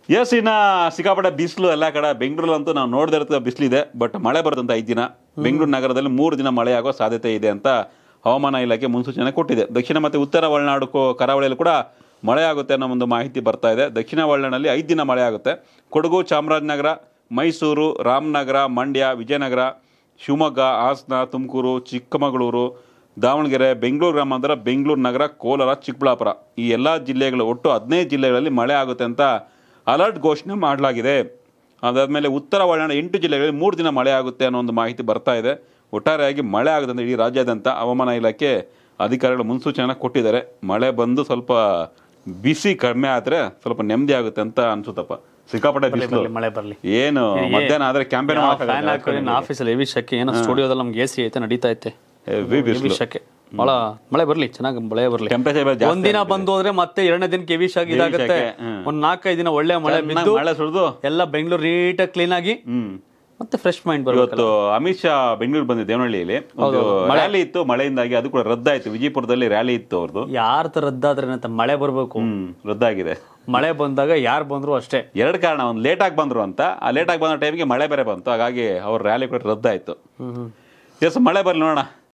S ಇನ್ನ ಸಿಕ್ಕಾಪಟ್ಟೆ ಬಿಸಿಲು ಎಲ್ಲ ಕಡೆ ಬೆಂಗಳೂರಲ್ಲಂತೂ ನಾವು ನೋಡದೇ ಇರ್ತದೆ ಬಿಸಿಲಿದೆ ಬಟ್ ಮಳೆ ಬರುತ್ತಂತ ಐದು ದಿನ ಬೆಂಗಳೂರು ನಗರದಲ್ಲಿ ಮೂರು ದಿನ ಮಳೆ ಆಗೋ ಸಾಧ್ಯತೆ ಇದೆ ಅಂತ ಹವಾಮಾನ ಇಲಾಖೆ ಮುನ್ಸೂಚನೆ ಕೊಟ್ಟಿದೆ ದಕ್ಷಿಣ ಮತ್ತು ಉತ್ತರ ಒಳನಾಡು ಕೋ- ಕರಾವಳಿಯಲ್ಲಿ ಕೂಡ ಮಳೆ ಆಗುತ್ತೆ ಅನ್ನೋ ಒಂದು ಮಾಹಿತಿ ಬರ್ತಾ ಇದೆ ದಕ್ಷಿಣ ಒಳನಾಡಿನಲ್ಲಿ ಐದು ದಿನ ಮಳೆ ಆಗುತ್ತೆ ಕೊಡಗು ಚಾಮರಾಜನಗರ ಮೈಸೂರು ರಾಮನಗರ ಮಂಡ್ಯ ವಿಜಯನಗರ ಶಿವಮೊಗ್ಗ ಹಾಸನ ತುಮಕೂರು ಚಿಕ್ಕಮಗಳೂರು ದಾವಣಗೆರೆ ಬೆಂಗಳೂರು ಗ್ರಾಮಾಂತರ ಬೆಂಗಳೂರು ನಗರ ಕೋಲಾರ ಚಿಕ್ಕಬಳ್ಳಾಪುರ ಈ ಎಲ್ಲ ಜಿಲ್ಲೆಗಳು ಒಟ್ಟು ಹದಿನೈದು ಜಿಲ್ಲೆಗಳಲ್ಲಿ ಮಳೆ ಆಗುತ್ತೆ ಅಂತ ಅಲರ್ಟ್ ಘೋಷಣೆ ಮಾಡಲಾಗಿದೆ ಅದಾದಮೇಲೆ ಉತ್ತರ ಒಳನಾಡು ಎಂಟು ಜಿಲ್ಲೆಗಳಲ್ಲಿ ಮೂರು ದಿನ ಮಳೆ ಆಗುತ್ತೆ ಅನ್ನೋ ಒಂದು ಮಾಹಿತಿ ಬರ್ತಾ ಇದೆ ಒಟ್ಟಾರೆಯಾಗಿ ಮಳೆ ಆಗುತ್ತೆ ಅಂತ ಇಡೀ ರಾಜ್ಯಾದ್ಯಂತ ಹವಾಮಾನ ಇಲಾಖೆ ಅಧಿಕಾರಿಗಳು ಮುನ್ಸೂಚನೆ ಕೊಟ್ಟಿದ್ದಾರೆ ಮಳೆ ಬಂದು ಸ್ವಲ್ಪ ಬಿಸಿ ಕಡಿಮೆ ಆದರೆ ಸ್ವಲ್ಪ ನೆಮ್ಮದಿ ಆಗುತ್ತೆ ಅಂತ ಅನ್ಸುತ್ತಪ್ಪ ಸಿಕ್ಕಾಪಟ್ಟೆ ಬಿಸಿಲು ಬರ್ಲಿ, ಮಳೆ ಬರ್ಲಿ ಏನು ಮಧ್ಯಾಹ್ನ ಆದ್ರೆ ಕ್ಯಾಂಪೇನ್ ಫ್ಯಾನ್ ಹಾಕಿ ಆಫೀಸಲ್ಲಿ ಹೆವಿ ಶೆಕೆ ಏನೋ ಸ್ಟುಡಿಯೋದಲ್ಲಿ ನಮ್ಗೆ ಎ ಸಿ ಐತೆ ನಡೀತಾ ಐತೆ ಹೆವಿ ಹೆವಿ ಬಿಸಿಲು ಶೆಕೆ ಬಹಳ ಮಳೆ ಬರ್ಲಿ ಚೆನ್ನಾಗಿ ಮಳೆ ಬರ್ಲಿ ಟೆಂಪರೇಚರ್ ಜಾಸ್ತಿ ಒಂದಿನ ಬಂದು ಹೋದ್ರೆ ಮತ್ತೆ ಎರಡನೇ ದಿನಕ್ಕೆ ಹೆವಿ ಶಾಕ್ ಇದಾಗುತ್ತೆ ಶೆಕೆ, ಹ್ಮ್. ಒಂದ್ ನಾಲ್ಕೈದು ದಿನ ಒಳ್ಳೆ ಮಳೆ ಬಿದ್ದು ಮಳೆ ಸುರಿದು ಎಲ್ಲ ಬೆಂಗಳೂರು ನೀಟಾಗಿ ಕ್ಲೀನ್ ಆಗಿ ಹ್ಮ್ ಮತ್ತೆ ಫ್ರೆಶ್ ಮೈಂಡ್ ಬರ್ಬೇಕು ಇವತ್ತು ಅಮಿತ್ ಶಾ ಬೆಂಗಳೂರು ಬಂದಿದ್ದು ದೇವನಹಳ್ಳಿಯಲ್ಲಿ ಒಂದು ರ್ಯಾಲಿ ಇತ್ತು ಮಳೆಯಿಂದಾಗಿ ಅದು ಕೂಡ ರದ್ದಾಯ್ತು ವಿಜಯಪುರದಲ್ಲಿ ರ್ಯಾಲಿ ಇತ್ತು ಅವ್ರದ್ದು ಯಾರ ತರ ರದ್ದಾದ್ರೆ ಏನಂತ ಮಳೆ ಬರ್ಬೇಕು ಹ್ಮ್ ರದ್ದಾಗಿದೆ ಮಳೆ ಬಂದಾಗ ಯಾರು ಬಂದ್ರು ಅಷ್ಟೇ ಎರಡು ಕಾರಣ ಒಂದು ಲೇಟ್ ಆಗಿ ಬಂದ್ರು ಅಂತ ಆ ಲೇಟ್ ಆಗಿ ಬಂದ ಟೈಮ್ಗೆ ಮಳೆ ಬೇರೆ ಬಂತು ಹಾಗಾಗಿ ಅವ್ರ ರ್ಯಾಲಿ ಕೂಡ ರದ್ದಾಯ್ತು ಎಸ್ ಮಳೆ ಬರ್ಲಿ ನೋಡೋಣ